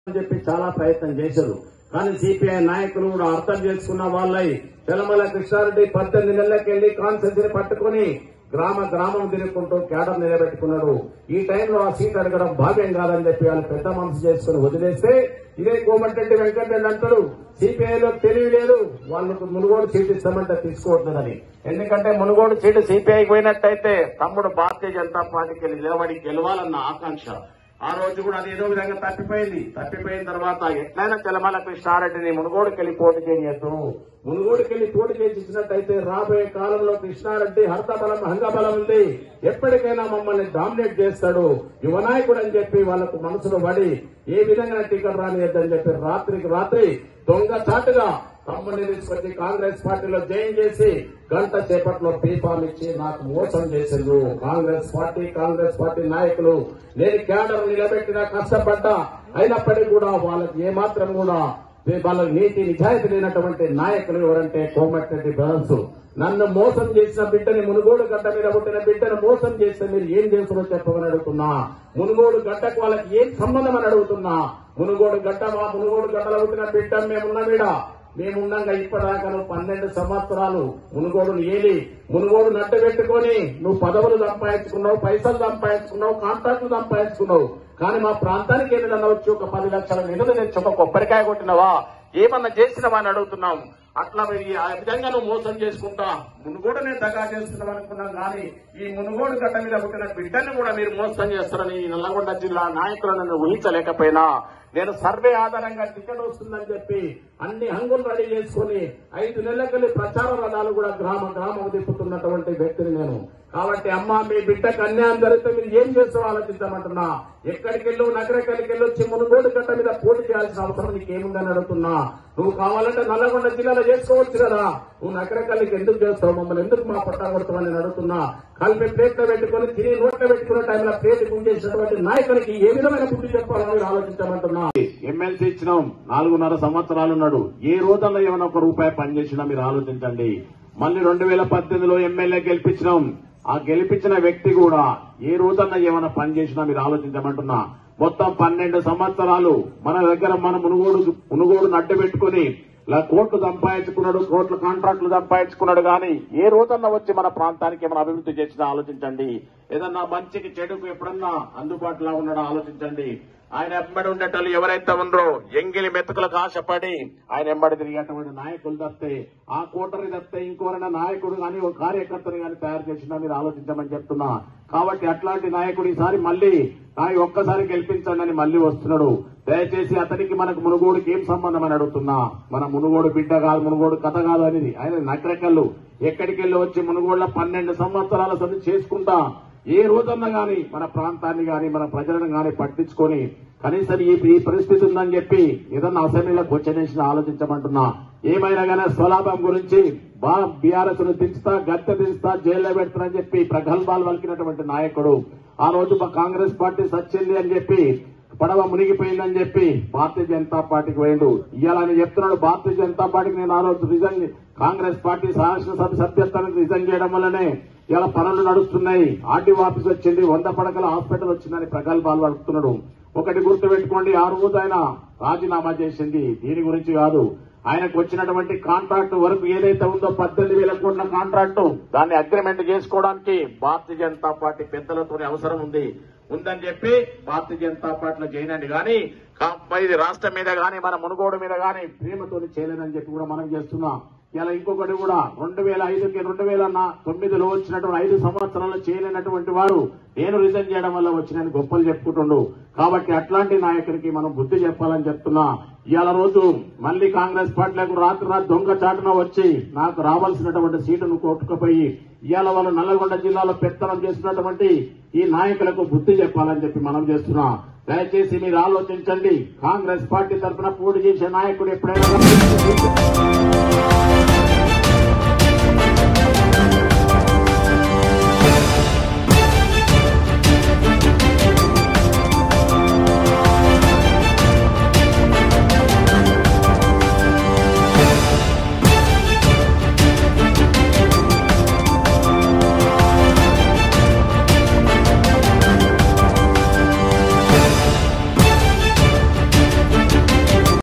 అని చెప్పి చాలా ప్రయత్నం చేశారు కానీ సిపిఐ నాయకులు కూడా అర్థం చేసుకున్న వాళ్ళై తెలమల కృష్ణారెడ్డి పద్దెనిమిది నెలలకెళ్లి కాన్సెన్సీని పట్టుకుని గ్రామ గ్రామం తిరుగుకుంటూ కేడర్ నిలబెట్టుకున్నాడు ఈ టైంలో ఆ సీట్ అడగడం భావ్యం కాదని చెప్పి వాళ్ళు పెద్ద మనసు చేసుకుని వదిలేస్తే ఇదే కోమటిరెడ్డి వెంకటరెడ్డి అంటాడు సిపిఐలో తెలివి లేదు వాళ్ళకు మునుగోడు సీట్ ఇస్తామంటే తీసుకోవట్లేదని ఎందుకంటే మునుగోడు సీటు సిపిఐకి పోయినట్టయితే తమ్ముడు భారతీయ జనతా పార్టీకి వెళ్ళి నిలబడి గెలవాలన్న ఆకాంక్ష ఆ రోజు కూడా అది ఏదో విధంగా తప్పిపోయింది తప్పిపోయిన తర్వాత ఎట్లయినా తెలమల కృష్ణారెడ్డిని మునుగోడుకి వెళ్ళి పోటీ చేయొద్దు మునుగోడుకి వెళ్ళి పోటీ చేసి ఇచ్చినట్టయితే రాబోయే కాలంలో కృష్ణారెడ్డి హర్తబలం హంగబలం ఉంది ఎప్పటికైనా మమ్మల్ని డామినేట్ చేస్తాడు యువ నాయకుడు అని చెప్పి వాళ్ళకు మనసులో పడి ఏ విధంగా టికెట్ రానియద్దని చెప్పి రాత్రికి రాత్రి దొంగ చాటుగా తమ్ముడిని తీసుకొచ్చి కాంగ్రెస్ పార్టీలో జాయిన్ చేసి గంట సేపట్లో పీపాలు ఇచ్చి నాకు మోసం చేసిండ్రు కాంగ్రెస్ పార్టీ కాంగ్రెస్ పార్టీ నాయకులు నేను క్యాడర్ నిలబెట్టిన కష్టపడ్డా అయినప్పటికీ కూడా వాళ్ళకి ఏమాత్రం కూడా వాళ్ళకి నీతి నిజాయితీ లేనటువంటి నాయకులు ఎవరంటే కోమటిరెడ్డి బ్రదర్స్ నన్ను మోసం చేసిన బిడ్డని మునుగోడు గడ్డ మీద పుట్టిన బిడ్డను మోసం చేస్తే మీరు ఏం చేస్తారో చెప్పమని అడుగుతున్నా మునుగోడు గడ్డకు వాళ్ళకి ఏం సంబంధం అని అడుగుతున్నా మునుగోడు గడ్డ మా మునుగోడు గడ్డలో పుట్టిన బిడ్డ మేమున్న మీద మేముండగా ఇప్పటిదాకా నువ్వు పన్నెండు సంవత్సరాలు మునుగోడును ఏలి మునుగోడు నట్టు పెట్టుకొని నువ్వు పదవులు సంపాదించుకున్నావు పైసలు సంపాదించుకున్నావు కాంట్రాక్టులు సంపాదించుకున్నావు కానీ మా ప్రాంతానికి ఏదైనా వచ్చి ఒక పది లక్షల నిధులు తెచ్చి ఒక కొబ్బరికాయ కొట్టినవా ఏమన్నా చేసినవా అని అడుగుతున్నాం అట్లా మీరు ఈ- ఆ విధంగా నువ్వు మోసం చేసుకుంటా మునుగోడు నేను దగా చేస్తున్నాం అనుకున్నాం కానీ ఈ మునుగోడు గడ్డ మీద పుట్టిన బిడ్డని కూడా మీరు మోసం చేస్తారని ఈ నల్లగొండ జిల్లా నాయకులను నేను ఊహించలేకపోయినా నేను సర్వే ఆధారంగా టికెట్ వస్తుందని చెప్పి అన్ని హంగులు రెడీ చేసుకుని ఐదు నెలలకెళ్ళి ప్రచార రథాలు కూడా గ్రామ గ్రామం తిప్పుతున్నటువంటి వ్యక్తిని నేను కాబట్టి అమ్మ మీ బిడ్డకు అన్యాయం జరిగితే మీరు ఏం చేస్తారో ఆలోచించమంటున్నా ఎక్కడికి వెళ్ళు నగరకెళ్ళి వచ్చి మునుగోడు గట్ట మీద పోటీ చేయాల్సిన అవసరం నీకేముందని అడుగుతున్నా నువ్వు కావాలంటే నల్లగొండ జిల్లాలో చేసుకోవచ్చు కదా నువ్వు నగరకల్లికి ఎందుకు చేస్తావు మమ్మల్ని ఎందుకు మా పట్టా కొడతావని నేను అడుగుతున్నా కలిపి ప్లేట్లో పెట్టుకొని తిని నోట్లో పెట్టుకునే టైంలో ప్లేట్ గుంజేసినటువంటి నాయకునికి ఏ విధమైన బుద్ధి చెప్పాలని మీరు ఆలోచించమంటున్నా ఎమ్మెల్సీ ఇచ్చినాం నాలుగున్నర సంవత్సరాలు ఉన్నాడు ఏ రోజుల్లో ఏమైనా ఒక రూపాయి పనిచేసినా మీరు ఆలోచించండి మళ్ళీ రెండు వేల పద్దెనిమిదిలో ఎమ్మెల్యే గెలిపించినాం ఆ గెలిపించిన వ్యక్తి కూడా ఏ రోజన్నా ఏమైనా పని చేసినా మీరు ఆలోచించమంటున్నా మొత్తం పన్నెండు సంవత్సరాలు మన దగ్గర మన మునుగోడు మునుగోడును అడ్డు పెట్టుకుని ఇలా కోట్లు సంపాదించుకున్నాడు కోట్ల కాంట్రాక్టులు సంపాదించుకున్నాడు కానీ ఏ రోజన్నా వచ్చి మన ప్రాంతానికి ఏమైనా అభివృద్ధి చేసినా ఆలోచించండి ఏదన్నా మంచికి చెడుకు ఎప్పుడన్నా అందుబాటులో ఉన్నాడో ఆలోచించండి ఆయన ఎంబడి ఉండేటోళ్ళు ఎవరైతే ఉన్నారో ఎంగిలి మెతుకులకు ఆశపడి ఆయన ఎంబడి తిరిగేటువంటి నాయకులు తప్పితే ఆ కూటరి తప్పితే ఇంకోరైనా నాయకుడు కానీ ఒక కార్యకర్తని కానీ తయారు చేసినా మీరు ఆలోచించమని చెప్తున్నా కాబట్టి అట్లాంటి నాయకుడు ఈసారి మళ్ళీ నాయ ఒక్కసారి గెలిపించండి అని మళ్ళీ వస్తున్నాడు దయచేసి అతనికి మనకు మునుగోడుకి ఏం సంబంధం అని అడుగుతున్నా మన మునుగోడు బిడ్డ కాదు మునుగోడు కథ కాదు అనేది ఆయన నకరెకల్లు ఎక్కడికి వెళ్ళి వచ్చి మునుగోడులో పన్నెండు సంవత్సరాల సంది చేసుకుంటా ఏ రోజన్నా గాని మన ప్రాంతాన్ని గాని మన ప్రజలను గాని పట్టించుకొని కనీసం ఈ ఈ పరిస్థితి ఉందని చెప్పి ఏదన్నా అసెంబ్లీలో క్వశ్చన్ ఆలోచించమంటున్నా ఏమైనా గానీ స్వలాభం గురించి బా బీఆర్ఎస్ ను దించుతా గద్దె దించుతా జైల్లో పెడతానని చెప్పి ప్రగల్భాలు పలికినటువంటి నాయకుడు ఆ రోజు మా కాంగ్రెస్ పార్టీ సచ్చింది అని చెప్పి పడవ మునిగిపోయిందని చెప్పి భారతీయ జనతా పార్టీకి పోయిండు ఇవాళ ఆయన చెప్తున్నాడు భారతీయ జనతా పార్టీకి నేను ఆ రోజు రిజైన్ కాంగ్రెస్ పార్టీ శాసనసభ సభ్యత్వానికి రిజైన్ చేయడం వల్లనే ఇలా పనులు నడుస్తున్నాయి ఆర్టీఓ ఆఫీస్ వచ్చింది వంద పడకల హాస్పిటల్ వచ్చిందని ప్రగల్భాలు పడుతున్నాడు ఒకటి గుర్తు పెట్టుకోండి ఆ రోజు ఆయన రాజీనామా చేసింది దీని గురించి కాదు ఆయనకు వచ్చినటువంటి కాంట్రాక్ట్ వరకు ఏదైతే ఉందో పద్దెనిమిది వేల కోట్ల కాంట్రాక్టు దాన్ని అగ్రిమెంట్ చేసుకోవడానికి భారతీయ జనతా పార్టీ పెద్దలతో అవసరం ఉంది ఉందని చెప్పి భారతీయ జనతా పార్టీలో చేయనండి కానీ కా- ఇది రాష్ట్రం మీద గాని మన మునుగోడు మీద గాని ప్రేమతో చేయలేదని చెప్పి కూడా మనం చేస్తున్నాం ఇలా ఇంకొకటి కూడా రెండు వేల ఐదుకి రెండు వేల నా- తొమ్మిదిలో వచ్చినటువంటి ఐదు సంవత్సరాలు చేయలేనటువంటి వారు నేను రిజైన్ చేయడం వల్ల వచ్చినని గొప్పలు చెప్పుకుంటుండు కాబట్టి అట్లాంటి నాయకుడికి మనం బుద్ధి చెప్పాలని చెప్తున్నా ఇవాళ రోజు మళ్ళీ కాంగ్రెస్ పార్టీలకు రాత్రి రాత్రి దొంగ చాటున వచ్చి నాకు రావాల్సినటువంటి సీటును కొట్టుకుపోయి ఇవాళ వాళ్ళు నల్లగొండ జిల్లాలో పెత్తనం చేసినటువంటి ఈ నాయకులకు బుద్ధి చెప్పాలని చెప్పి మనం చేస్తున్నాం దయచేసి మీరు ఆలోచించండి కాంగ్రెస్ పార్టీ తరఫున పోటీ చేసే నాయకుడు ఎప్పుడైనా